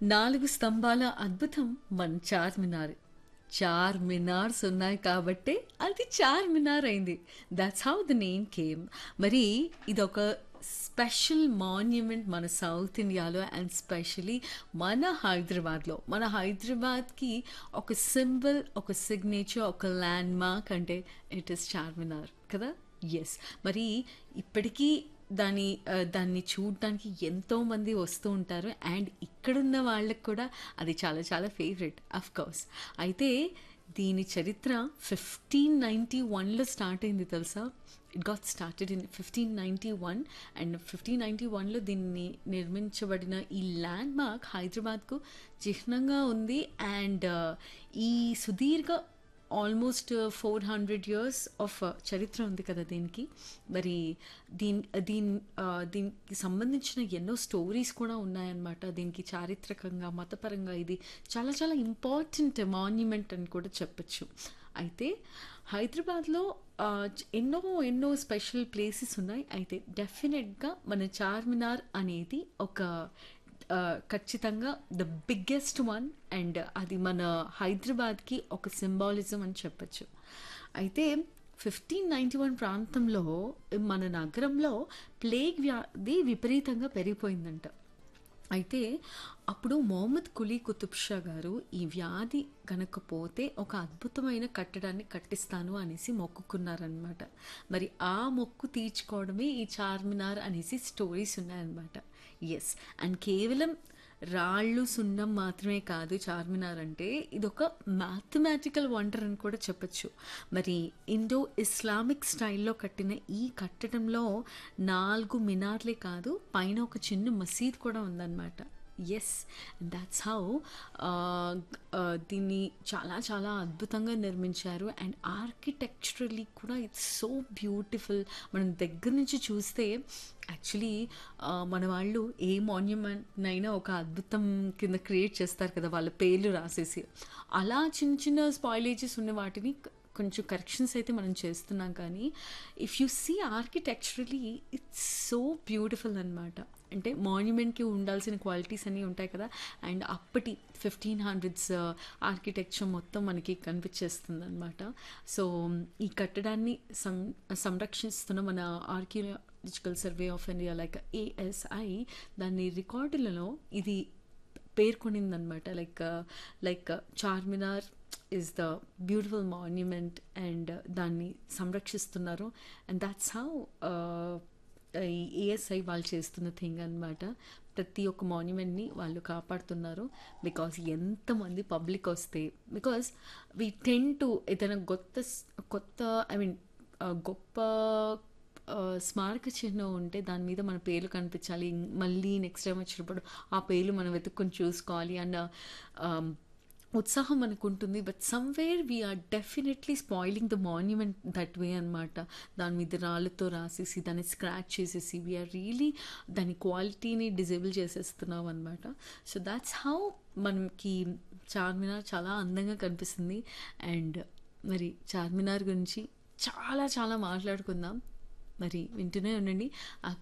నాలుగు స్తంభాల అద్భుతం మన చార్మినార్ చార్ మినార్స్ ఉన్నాయి కాబట్టే అది చార్ మినార్ అయింది that's how the name came మరి ఇదొక స్పెషల్ మాన్యుమెంట్ మన సౌత్ ఇండియాలో అండ్ స్పెషలీ మన హైదరాబాద్లో మన హైదరాబాద్కి ఒక సింబల్ ఒక సిగ్నేచర్ ఒక ల్యాండ్ మార్క్ అంటే ఇట్ ఇస్ చార్మినార్ కదా ఎస్ మరి ఇప్పటికీ దాని ఆ, దాన్ని చూడడానికి ఎంతో మంది వస్తూ ఉంటారు అండ్ ఇక్కడున్న వాళ్ళకి కూడా అది చాలా చాలా ఫేవరెట్ అఫ్ కోర్స్ అయితే దీని చరిత్ర ఫిఫ్టీన్ నైంటీ వన్లో స్టార్ట్ అయింది తెలుసా it got started in fifteen ninety one and fifteen ninety వన్లో దీన్ని నిర్మించబడిన ఈ ల్యాండ్ మార్క్ హైదరాబాద్కు చిహ్నంగా ఉంది అండ్ ఈ సుదీర్ఘ almost four hundred years of చరిత్ర ఉంది కదా దీనికి మరి దీని దీని ఆ, దీనికి సంబంధించిన ఎన్నో స్టోరీస్ కూడా ఉన్నాయన్నమాట దీనికి చారిత్రకంగా మతపరంగా ఇది చాలా చాలా ఇంపార్టెంట్ మాన్యుమెంట్ అని కూడా చెప్పచ్చు అయితే హైదరాబాద్లో ఆ, చ- ఎన్నో ఎన్నో స్పెషల్ ప్లేసెస్ ఉన్నాయి అయితే డెఫినెట్గా మన చార్మినార్ అనేది ఒక ఆ, ఖచ్చితంగా ద బిగ్గెస్ట్ వన్ అండ్ అది మన హైదరాబాద్కి ఒక సింబాలిజం అని చెప్పచ్చు అయితే ఫిఫ్టీన్ నైంటీ వన్ ప్రాంతంలో మన నగరంలో ప్లేగ్ వ్యాధి విపరీతంగా పెరిగిపోయిందంట అయితే అప్పుడు మొహమ్మద్ కులీ కుతుబ్ షా గారు ఈ వ్యాధి కనుక పోతే ఒక అద్భుతమైన కట్టడాన్ని కట్టిస్తాను అనేసి మొక్కుకున్నారనమాట మరి ఆ మొక్కు తీర్చుకోవడమే ఈ చార్మినార్ అనేసి స్టోరీస్ ఉన్నాయన్నమాట ఎస్ అండ్ కేవలం రాళ్ళు సున్నం మాత్రమే కాదు చార్మినార్ అంటే ఇదొక మ్యాథమెటికల్ వండర్ అని కూడా చెప్పచ్చు మరి ఇండో ఇస్లామిక్ స్టైల్లో కట్టిన ఈ కట్టడంలో నాలుగు మినార్లే కాదు పైన ఒక చిన్న మసీద్ కూడా ఉందన్నమాట ఎస్ దాట్స్ హౌ దీన్ని చాలా చాలా అద్భుతంగా నిర్మించారు అండ్ ఆర్కిటెక్చరలీ కూడా ఇట్స్ సో బ్యూటిఫుల్ మనం దగ్గర నుంచి చూస్తే యాక్చువల్లీ మన వాళ్ళు ఏ మాన్యుమెంట్ అయినా ఒక అద్భుతం కింద క్రియేట్ చేస్తారు కదా వాళ్ళ పేర్లు రాసేసి అలా చిన్న చిన్న స్పాయిలేజెస్ ఉన్న వాటిని కొంచెం కరెక్షన్స్ అయితే మనం చేస్తున్నాం కానీ if you see architecturally it's so beautiful అనమాట అంటే మాన్యుమెంట్కి ఉండాల్సిన క్వాలిటీస్ అన్నీ ఉంటాయి కదా అండ్ అప్పటి ఫిఫ్టీన్ హండ్రెడ్స్ ఆర్కిటెక్చర్ మొత్తం మనకి కనిపించేస్తుంది అనమాట సో ఈ కట్టడాన్ని సం సంరక్షిస్తున్న మన archaeological survey of India like A S I దాని రికార్డులలో ఇది పేర్కొనిందనమాట like like Charminar is the beautiful monument and దాన్ని సంరక్షిస్తున్నారు అండ్ దాట్స్ హౌ ఈ ఏఎస్ఐ వాళ్ళు చేస్తున్న థింగ్ అనమాట ప్రతి ఒక్క మాన్యుమెంట్ని వాళ్ళు కాపాడుతున్నారు బికాస్ ఎంతమంది పబ్లిక్ వస్తే బికాస్ వీ టెన్ టు ఏదైనా కొత్త కొత్త ఐ మీన్ గొప్ప ఆ, స్మారక చిహ్నం ఉంటే దాని మీద మన పేర్లు కనిపించాలి మళ్ళీ నెక్స్ట్ టైం వచ్చినప్పుడు ఆ పేర్లు మనం వెతుక్కొని చూసుకోవాలి అండ్ ఉత్సాహం మనకు ఉంటుంది but somewhere we're definitely spoiling the monument that way అనమాట దాని మీద రాళ్ళతో రాసేసి దాన్ని స్క్రాచ్ చేసేసి వీఆర్ రియలీ దాని క్వాలిటీని డిజేబుల్ చేసేస్తున్నాం అనమాట సో దాట్స్ హౌ మనకి చార్మినార్ చాలా అందంగా కనిపిస్తుంది అండ్ మరి చార్మినార్ గురించి చాలా చాలా మాట్లాడుకుందాం మరి వింటూనే ఉండండి